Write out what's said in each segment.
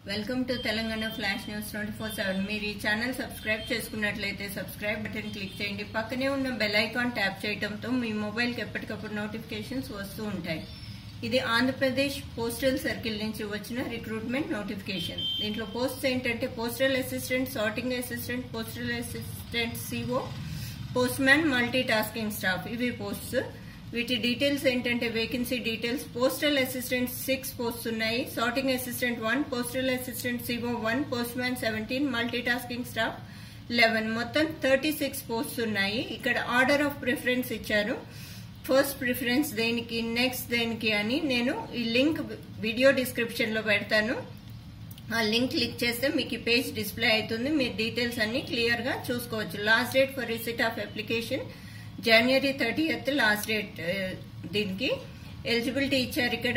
welcome to Telangana flash news twenty four seven మీరు ఈ channel subscribe చేసుకున్నట్లయితే సబ్స్క్రైబ్ బటన్ క్లిక్ చేయండి పక్కనే ఉన్న బెల్ ఐకాన్ ట్యాప్ చేయడంతో మీ మొబైల్కి ఎప్పటికప్పుడు నోటిఫికేషన్స్ వస్తూ ఉంటాయి ఇది ఆంధ్రప్రదేశ్ పోస్టల్ సర్కిల్ నుంచి వచ్చిన రిక్రూట్మెంట్ నోటిఫికేషన్ దీంట్లో పోస్ట్స్ ఏంటంటే postal assistant sorting assistant postal assistant CO postman multi tasking staff ఇవి పోస్ట్స్ వీటి డీటెయిల్స్ ఏంటంటే vacancy details postal assistant six post ఉన్నాయి sorting assistant one postal assistant CO one postman seventeen multi tasking staff eleven మొత్తం thirty six post ఉన్నాయి ఇక్కడ order of preference ఇచ్చారు first preference దేనికి next దేనికి అని నేను ఈ లింక్ వీడియో డిస్క్రిప్షన్ లో పెడతాను ఆ లింక్ క్లిక్ చేస్తే మీకు ఈ పేజ్ డిస్ప్లే అవుతుంది మీరు డీటెయిల్స్ అన్ని క్లియర్ గా చూసుకోవచ్చు last date for receipt of application January thirtieth last date దీనికి ఎలిజిబిలిటీ ఇచ్చారు ఇక్కడ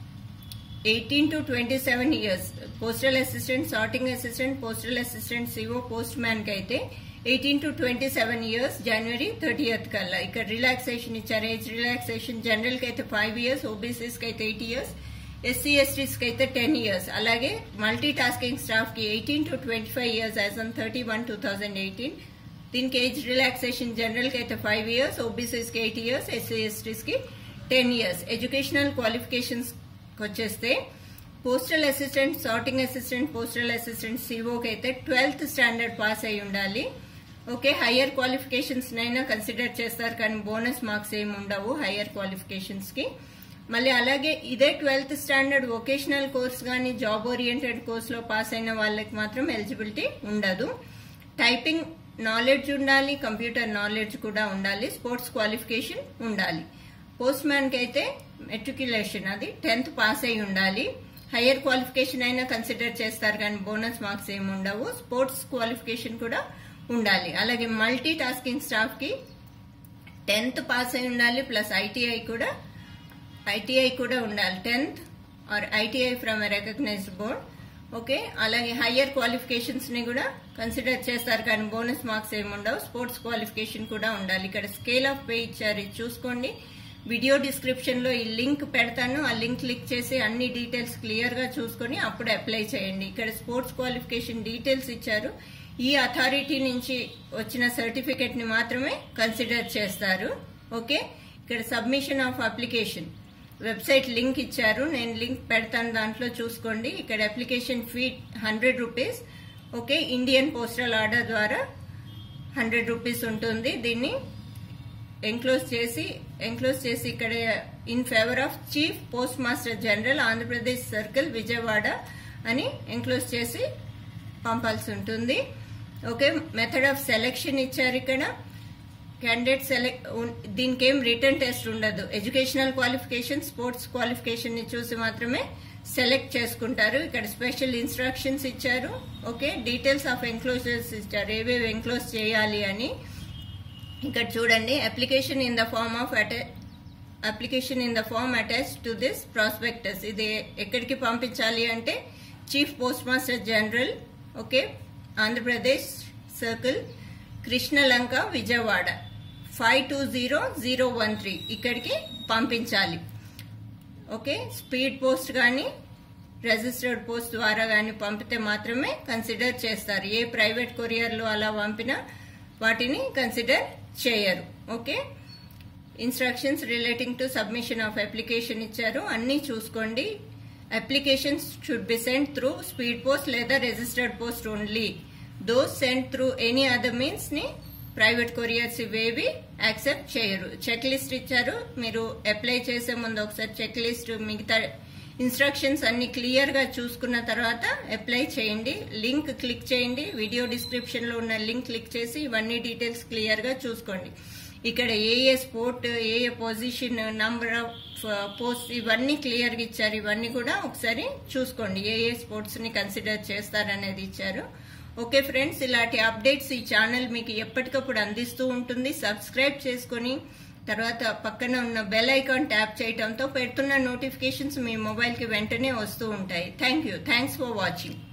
eighteen to twenty seven years postal assistant sorting assistant postal assistant CO postman కి అయితే eighteen to twenty seven years January thirtieth కల్లా ఇక్కడ relaxation ఇచ్చారు age relaxation general కి అయితే ఫైవ్ ఇయర్స్ ఓబీసీస్ కి అయితే ఎయిట్ ఇయర్స్ ఎస్సీ ఎస్టీస్ కి అయితే టెన్ ఇయర్స్ అలాగే మల్టీ టాస్కింగ్ స్టాఫ్ కి eighteen to twenty five years as on thirty one two thousand eighteen దీనికి ఏజ్ రిలాక్సేషన్ జనరల్ కి అయితే ఫైవ్ ఇయర్స్ ఓబీసీస్ కి ఎయిట్ ఇయర్స్ ఎస్సీ ఎస్టీస్ కి ten years educational qualifications వచ్చేస్తే postal assistant sorting assistant postal assistant సిఓకి అయితే twelfth standard pass అయి ఉండాలి ఓకే హయ్యర్ క్వాలిఫికేషన్స్ నైనా కన్సిడర్ చేస్తారు కానీ బోనస్ మార్క్స్ ఏమి ఉండవు హయ్యర్ క్వాలిఫికేషన్స్ కి మళ్ళీ అలాగే ఇదే ట్వెల్త్ స్టాండర్డ్ వొకేషనల్ కోర్స్ కానీ జాబ్ ఓరియంటెడ్ కోర్స్ లో పాస్ అయిన వాళ్ళకి మాత్రం ఎలిజిబిలిటీ ఉండదు టైపింగ్ నాలెడ్జ్ ఉండాలి కంప్యూటర్ నాలెడ్జ్ కూడా ఉండాలి స్పోర్ట్స్ క్వాలిఫికేషన్ ఉండాలి పోస్ట్ మ్యాన్ కి అయితే మెట్రికులేషన్ అది టెన్త్ పాస్ అయి ఉండాలి హయ్యర్ క్వాలిఫికేషన్ అయినా కన్సిడర్ చేస్తారు కానీ బోనస్ మార్క్స్ ఏమి ఉండవు స్పోర్ట్స్ క్వాలిఫికేషన్ కూడా ఉండాలి అలాగే మల్టీ టాస్కింగ్ స్టాఫ్ కి టెన్త్ పాస్ అయి ఉండాలి ప్లస్ ఐటీఐ కూడా ఐటీఐ కూడా ఉండాలి tenth or ITI from recognised board okay అలాగే హయ్యర్ క్వాలిఫికేషన్స్ ని కూడా కన్సిడర్ చేస్తారు కానీ బోనస్ మార్క్స్ ఏమి ఉండవు స్పోర్ట్స్ క్వాలిఫికేషన్ కూడా ఉండాలి ఇక్కడ స్కేల్ ఆఫ్ పే ఇచ్చారు ఇది చూసుకోండి వీడియో డిస్క్రిప్షన్ లో ఈ లింక్ పెడతాను ఆ లింక్ క్లిక్ చేసి అన్ని డీటెయిల్స్ క్లియర్ గా చూసుకొని అప్పుడు అప్లై చేయండి ఇక్కడ స్పోర్ట్స్ క్వాలిఫికేషన్ డీటెయిల్స్ ఇచ్చారు ఈ అథారిటీ నుంచి వచ్చిన సర్టిఫికెట్ ని మాత్రమే కన్సిడర్ చేస్తారు ఓకే ఇక్కడ submission of application website link ఇచ్చారు నేను లింక్ పెడతాను దాంట్లో చూసుకోండి ఇక్కడ application fee hundred rupees okay Indian postal order ద్వారా హండ్రెడ్ రూపీస్ ఉంటుంది దీన్ని ఎంక్లోజ్ చేసి ఎంక్లోజ్ చేసి ఇక్కడ in favour of chief postmaster general Andhra Pradesh circle Vijayawada అని ఎంక్లోజ్ చేసి పంపాల్సి ఉంటుంది ఓకే మెథడ్ ఆఫ్ సెలెక్షన్ ఇచ్చారు ఇక్కడ క్యాండిడేట్ సెలెక్ట్ దీనికి ఏం రిటర్న్ టెస్ట్ ఉండదు ఎడ్యుకేషనల్ క్వాలిఫికేషన్ స్పోర్ట్స్ క్వాలిఫికేషన్ ని చూసి మాత్రమే సెలెక్ట్ చేసుకుంటారు ఇక్కడ స్పెషల్ ఇన్స్ట్రక్షన్స్ ఇచ్చారు ఓకే డీటెయిల్స్ ఆఫ్ ఎంక్లోజర్స్ ఇచ్చారు ఏవేవి ఎంక్లోజ్ చేయాలి అని ఇక్కడ చూడండి application in the form of application in the form attach to this prospectus ఇది ఎక్కడికి పంపించాలి అంటే chief postmaster general okay Andhra Pradesh circle Krishnalanka Vijayawada five two zero zero one three ఇక్కడికి పంపించాలి ఓకే స్పీడ్ పోస్ట్ కానీ రిజిస్టర్డ్ పోస్ట్ ద్వారా కానీ పంపితే మాత్రమే కన్సిడర్ చేస్తారు ఏ ప్రైవేట్ కొరియర్లో అలా పంపినా వాటిని కన్సిడర్ చేయరు okay instructions relating to submission of application ఇచ్చారు అన్ని చూసుకోండి applications should be send through speed post లేదా registered post only those send through any other means ని ప్రైవేట్ కొరియర్స్ ఇవేవి యాక్సెప్ట్ చేయరు చెక్ లిస్ట్ ఇచ్చారు మీరు అప్లై చేసే ముందు ఒకసారి చెక్ లిస్ట్ మిగతా ఇన్స్ట్రక్షన్స్ అన్ని క్లియర్ గా చూసుకున్న తర్వాత అప్లై చేయండి లింక్ క్లిక్ చేయండి వీడియో డిస్క్రిప్షన్ లో ఉన్న లింక్ క్లిక్ చేసి ఇవన్నీ డీటెయిల్స్ క్లియర్ గా చూసుకోండి ఇక్కడ ఏ ఏ స్పోర్ట్ ఏ ఏ పొజిషన్ నంబర్ ఆఫ్ పోస్ట్ ఇవన్నీ క్లియర్ గా ఇచ్చారు ఇవన్నీ కూడా ఒకసారి చూసుకోండి ఏ ఏ స్పోర్ట్స్ ని కన్సిడర్ చేస్తారనేది ఇచ్చారు ఓకే ఫ్రెండ్స్ ఇలాంటి అప్డేట్స్ ఈ ఛానల్ మీకు ఎప్పటికప్పుడు అందిస్తూ ఉంటుంది సబ్స్క్రైబ్ చేసుకుని తర్వాత పక్కన ఉన్న బెల్ ఐకాన్ ట్యాప్ చేయడంతో పెడుతున్న నోటిఫికేషన్స్ మీ మొబైల్కి వెంటనే వస్తూ ఉంటాయి thank you thanks for watching